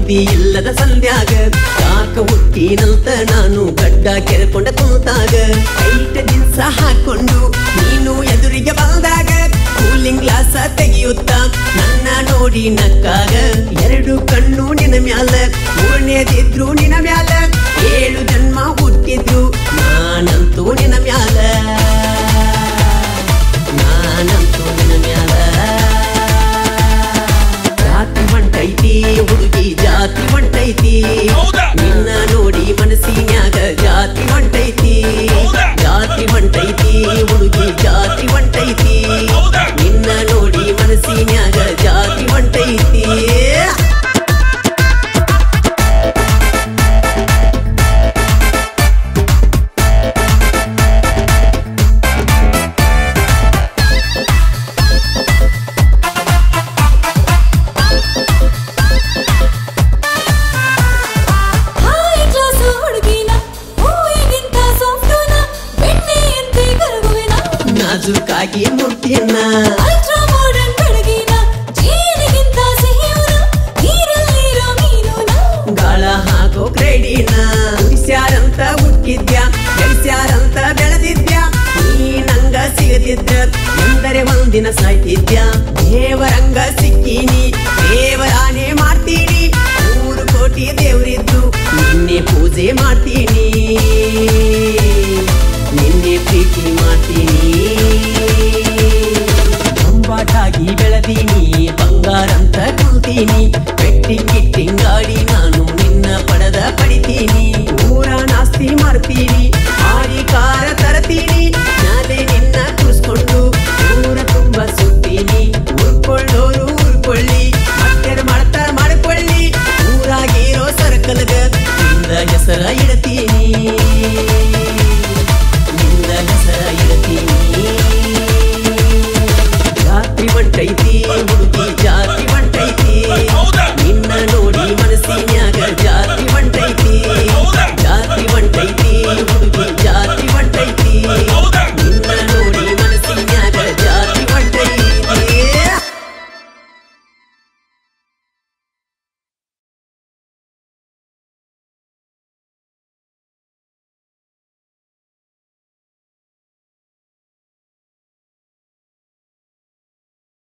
ಮಂದಿ ಇಲ್ಲದ ಸಂಧ್ಯಾಗ ಯಾಕ ಹುಟ್ಟಿನಂತ ನಾನು ಗಡ್ಡ ಕೆರೆಕೊಂಡ ಕುಂತಾಗ ಐಟ ದಿನ್ಸ ಹಾಕೊಂಡು ನೀನು ಎದುರಿಗೆ ಬಂದಾಗ ಕೂಲಿಂಗ್ ಗ್ಲಾಸ ತೆಗೆಯುತ್ತ ನನ್ನ ನೋಡಿ ನಕ್ಕಾಗ ಎರಡು ಕಣ್ಣು ನಿನ ಮ್ಯಾಲ ಮೂರನೇದಿದ್ರು ನಿನ ಮ್ಯಾಲ ಏಳು ಜನ್ಮ ಹುಟ್ಟಿದ್ರು ನಾನಂತೂ ನಿನ ಮ್ಯಾಲ ನಾನಂತೂ ನಿನ ಮ್ಯಾಲ ಜಾತಿ ಹೊಂಟೈತಿ ಹುಡುಗಿ ಜಾತಿ ಹೊಂಟೈತಿ ಹೌದಾ? ನಿನ್ನ ನೋಡಿ ಮನಸ್ಸಿನ್ಯಾಗ ಜಾತಿ ಹೊಂಟೈತಿ ಹೌದಾ? ಜಾತಿ ಹೊಂಟೈತಿ ಹುಡುಗಿ ಜಾತಿ ಹೊಂಟೈತಿ ಹೌದಾ? ನಿನ್ನ ನೋಡಿ ಮನಸ್ಸಿನ್ಯಾಗ ಜಾತಿ ಹೊಂಟೈತಿ ಹಾಯ್ ಕ್ಲಾಸು ಹುಡುಗಿನ ಹೂವಿಗಿಂತ ಸಾಫ್ಟುನ ಬೆಣ್ಣೆಯಂತೆ ಕರಗುವೆನ ನಾಜುಕಾಗಿ ಮುಟ್ಟಿಯನ್ನ ಅಲ್ಟ್ರಾ ಮಾಡರ್ನ್ ಬೆಳಗಿನ ಜೇನಿಗಿಂತ ಸಿಹಿಯುನ ನೀರಲ್ಲಿರೋ ಮೀನುನ ಗಾಳ ಹಾಕೋ ಕ್ರೆಡಿನ ಉಳಿಸ್ಯಾರಂತ ಹುಟ್ಟಿದ್ಯ ಗಳಿಸ್ಯಾರಂತ ಬೆಳೆದಿದ್ಯ ನೀ ನಂಗ ಸಿಗದಿದ್ದ ಎಂದರೆ ಒಂದಿನ ಸಾಯ್ತಿದ್ಯ ದೇವರಂಗ ಸಿಕ್ಕೀನಿ ದೇವರಾನೇ ಮಾಡ್ತೀನಿ ಮೂರು ಕೋಟಿ ದೇವರಿದ್ದು ನಿನ್ನೆ ಪೂಜೆ ಮಾಡ್ತೀನಿ ನಿನ್ನೆ ಪ್ರೀತಿ ಮಾಡ್ತೀನಿ ಕಂಬಾಟಾಗಿ ಬೆಳೆದೀನಿ